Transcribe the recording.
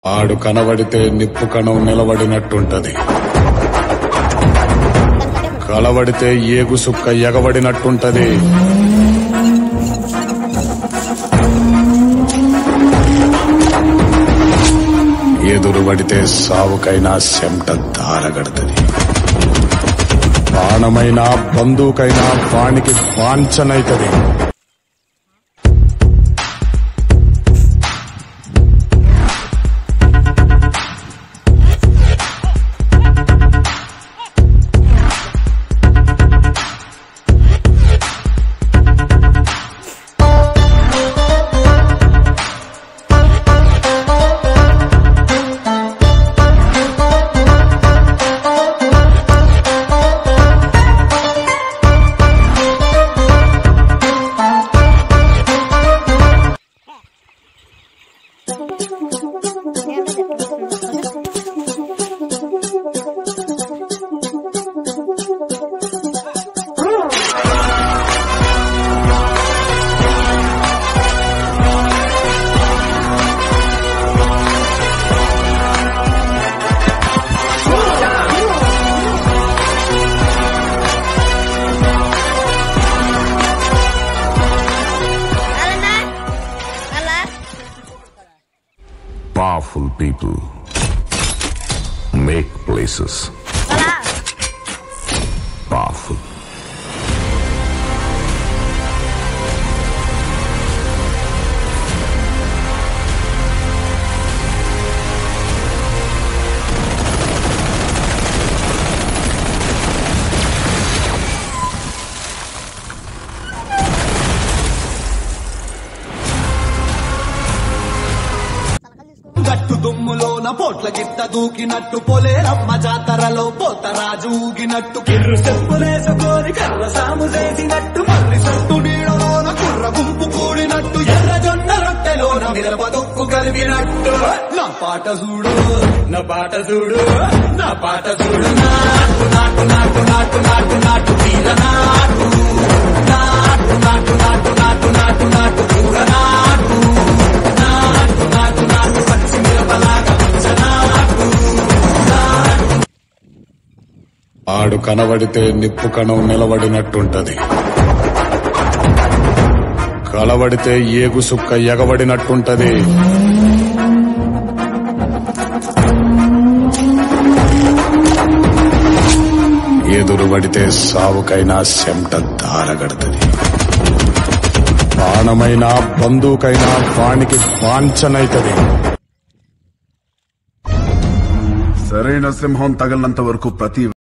ఆడు కనబడితే నిప్పు కణం నిలబడినట్టుంటది కలబడితే ఏగు సుక్క ఎగబడినట్టుంటది ఎదురు పడితే సావుకైనా సెమట దారగడుతుంది బాణమైనా బంధువుకైనా వానికి వాంఛనైతది అలనా అలా Powerful people make places అలా powerful. గట్టు దుమ్ములోన పోట్ల గిట్ట దూకినట్టు పొలేరమ్మ జాతరలో పోతరాజు ఊగినట్టు కిర్రు చెప్పులేసుకొని కర్ర సాము చేసినట్టు మర్రి సట్టు నీడలోన కుర్ర గుంపు కూడినట్టు ఎర్ర జొన్న రొట్టెలోన మిరప దొక్కు కలిపినట్టు నా పాట చూడు నా పాట చూడు నా పాట చూడు నాటు నాటు నాటు నాటు నాటు నాటు తీర నాటు నాటు నాటు నాటు నాటు నాటు నాటు దూర నాటు నాటు నాటు నాటు పచ్చి మిరపలాగా పచ్చ నాటు ఆడు కనబడితే నిప్పు కణం నిలబడినట్టుంటది కలబడితే ఏగు సుక్క ఎగబడినట్టుంటది ఎదురు పడితే సావుకైనా సెమట దారగడుతుంది బాణమైనా బంధువుకైనా వానికి వాంఛనైతది సరైన సింహం తగలనంత వరకు ప్రతి